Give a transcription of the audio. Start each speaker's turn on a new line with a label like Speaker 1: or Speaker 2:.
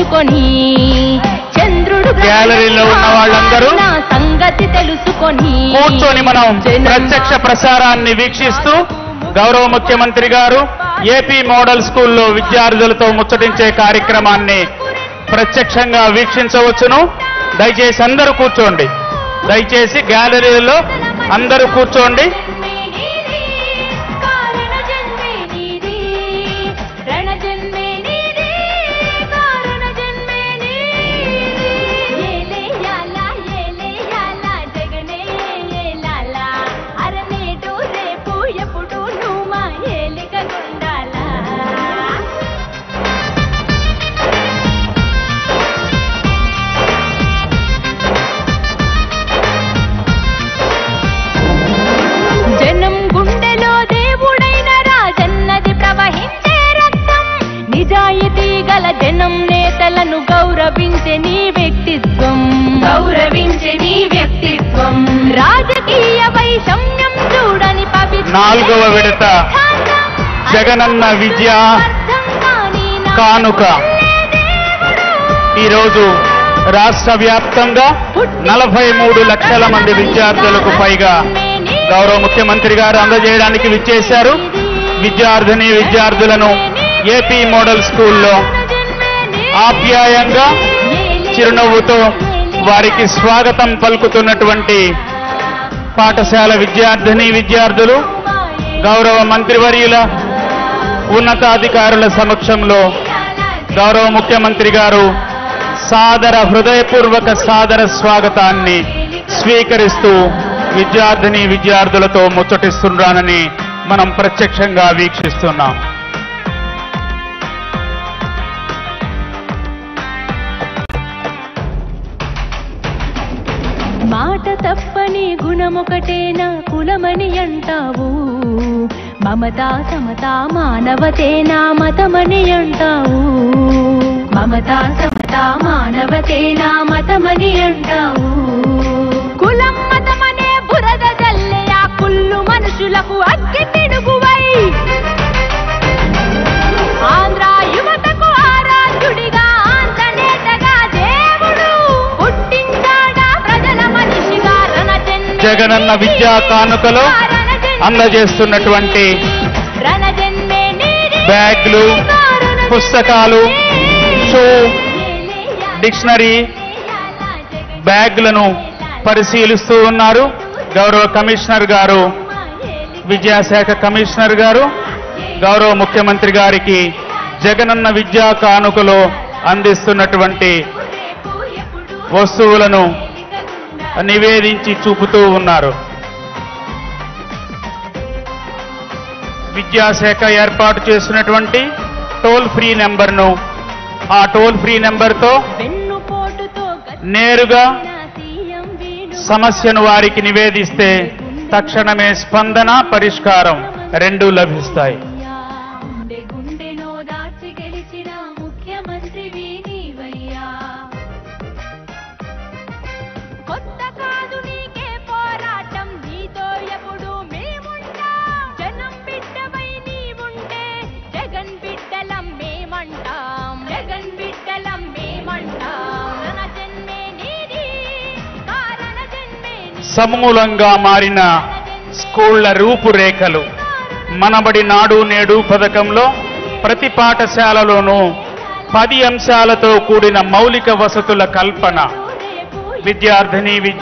Speaker 1: తెలుసుకొని చంద్రుడు
Speaker 2: గ్యాలరీలో ఉన్న వాళ్ళందరూ
Speaker 1: నా సంగతి తెలుసుకొని
Speaker 2: కూర్చొని మనం
Speaker 1: జనం
Speaker 2: ప్రత్యక్ష ప్రసారాన్ని వీక్షిస్తూ గౌరవ ముఖ్యమంత్రి గారు ఏపీ మోడల్ స్కూల్లో విద్యార్థులతో ముచ్చటించే కార్యక్రమాన్ని ప్రత్యక్షంగా వీక్షించవచ్చును దయచేసి అందరూ కూర్చోండి దయచేసి గ్యాలరీలో అందరూ కూర్చోండి
Speaker 1: కారణ జన్మే నీది రణ జన్మే నీది కారణ జన్మే నీది ఏలే యాలా ఏలే యాలా జగనే ఏలాలా అరనేటు రేపు ఎప్పుడు నువ్వు మా ఏలిక గుండాలా జనం గుండెలో దేవుడైన రాజన్నది ప్రవహించే రక్తం నిజాయితీ గల జనం నేతలను గౌరవించే నీ వ్యక్తిత్వం గౌరవించే నీ వ్యక్తిత్వం రాజకీయ వైషమ్యం చూడని పవిత్ర
Speaker 2: నాలుగవ విడత జగనన్న విద్య కానుక ఈరోజు రాష్ట్ర వ్యాప్తంగా నలభై మూడు లక్షల మంది విద్యార్థులకు పైగా గౌరవ ముఖ్యమంత్రి గారు అందజేయడానికి విచ్చేశారు విద్యార్థిని విద్యార్థులను ఏపీ మోడల్ స్కూల్లో ఆప్యాయంగా చిరునవ్వుతో వారికి స్వాగతం పలుకుతున్నటువంటి పాఠశాల విద్యార్థిని విద్యార్థులు గౌరవ మంత్రివర్యుల ఉన్నతాధికారుల సమక్షంలో గౌరవ ముఖ్యమంత్రి గారు సాదర హృదయపూర్వక సాదర స్వాగతాన్ని స్వీకరిస్తూ విద్యార్థిని విద్యార్థులతో ముచ్చటిస్తున్నానని మనం ప్రత్యక్షంగా వీక్షిస్తున్నాం
Speaker 1: మాట తప్పని గుణమొకటే నా కులమని అంటావు మమతా సమతా మానవతే నా మతమని అంటావు మమతా సమతా మానవతే నా మతమని అంటావు కులం మతమనే బురద జల్లే ఆ కుళ్ళు మనుషులకు అగ్గి పిడుగువై ఆంధ్ర యువతకు ఆరాధ్యుడిగా ఆంధ్రనేతగా దేవుడు పుట్టించాడా ప్రజల మనిషిగా రణజన్మే
Speaker 2: జగనన్న విద్యా కానుకలో అందజేస్తున్నటువంటి
Speaker 1: రణజన్మే నీది
Speaker 2: బ్యాగ్లు పుస్తకాలు షూ డిక్షనరీ బ్యాగ్లను పరిశీలిస్తూ ఉన్నారు గౌరవ కమిషనర్ గారు విద్యాశాఖ కమిషనర్ గారు గౌరవ ముఖ్యమంత్రి గారికి జగనన్న విద్యా కానుకలో అందిస్తున్నటువంటి వస్తువులను నివేదించి చూపుతూ ఉన్నారు విద్యాశాఖ ఏర్పాటు చేసినటువంటి టోల్ ఫ్రీ నెంబర్ను ఆ టోల్ ఫ్రీ నెంబర్తో
Speaker 1: వెన్నుపోటుతో
Speaker 2: నేరుగా
Speaker 1: గతించిన సీఎం వీడు
Speaker 2: సమస్యను వారికి నివేదిస్తే తక్షణమే స్పందన పరిష్కారం రెండూ లభిస్తాయి
Speaker 1: గుండె గుండెలో దాచి గెలిచిన ముఖ్యమంత్రి నీవయ్యా కొత్త కాదు నీకే పోరాటం నీతో ఎప్పుడు మేముంటాం జనం బిడ్డవై నీవుంటే జగన్ బిడ్డలం మేమంటాం జగన్ బిడ్డలం మేమంటాం రణ జన్మే నీది కారణ జన్మే నీది.
Speaker 2: సమూలంగా మారిన స్కూళ్ల రూపురేఖలు మనబడి నాడు నేడు పథకంలో ప్రతి పాఠశాలలోనూ పది అంశాలతో కూడిన మౌలిక వసతుల కల్పన విద్యార్థిని విద్య